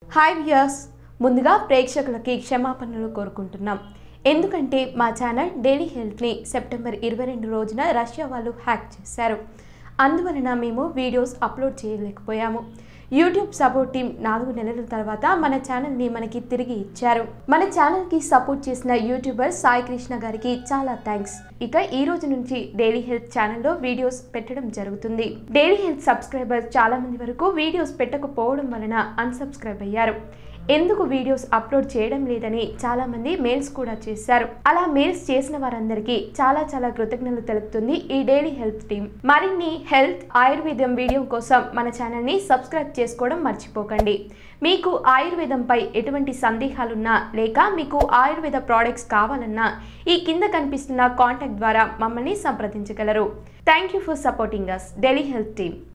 hi viewers ముందుగా ప్రేక్షకులకి క్షమాపణలు కోరుకుంటున్నాం ఎందుకంటే మా ఛానల్ డైలీ హెల్త్ని సెప్టెంబర్ ఇరవై రెండు రోజున రష్యా వాళ్ళు హ్యాక్ చేశారు అందువలన మేము వీడియోస్ అప్లోడ్ చేయలేకపోయాము యూట్యూబ్ సపోర్ట్ టీం నాలుగు నెలల తర్వాత మన ఛానల్ని మనకి తిరిగి ఇచ్చారు మన ఛానల్కి సపోర్ట్ చేసిన యూట్యూబర్ సాయి కృష్ణ గారికి చాలా థ్యాంక్స్ ఇక ఈ రోజు నుంచి డైలీ హెల్త్ ఛానల్లో వీడియోస్ పెట్టడం జరుగుతుంది డైలీ హెల్త్ సబ్స్క్రైబర్స్ చాలా మంది వరకు వీడియోస్ పెట్టకపోవడం వలన అన్సబ్స్క్రైబ్ అయ్యారు ఎందుకు వీడియోస్ అప్లోడ్ చేయడం లేదని చాలా మంది మెయిల్స్ కూడా చేశారు అలా మెయిల్స్ చేసిన వారందరికీ చాలా చాలా కృతజ్ఞతలు తెలుపుతుంది ఈ డైలీ హెల్త్ టీం మరిన్ని హెల్త్ ఆయుర్వేదం వీడియో కోసం మన ఛానల్ని సబ్స్క్రైబ్ చేసుకోవడం మర్చిపోకండి మీకు ఆయుర్వేదంపై ఎటువంటి సందేహాలున్నా లేక మీకు ఆయుర్వేద ప్రోడక్ట్స్ కావాలన్నా ఈ కింద కనిపిస్తున్న కాంటాక్ట్ ద్వారా మమ్మల్ని సంప్రదించగలరు thank you for supporting us daily health team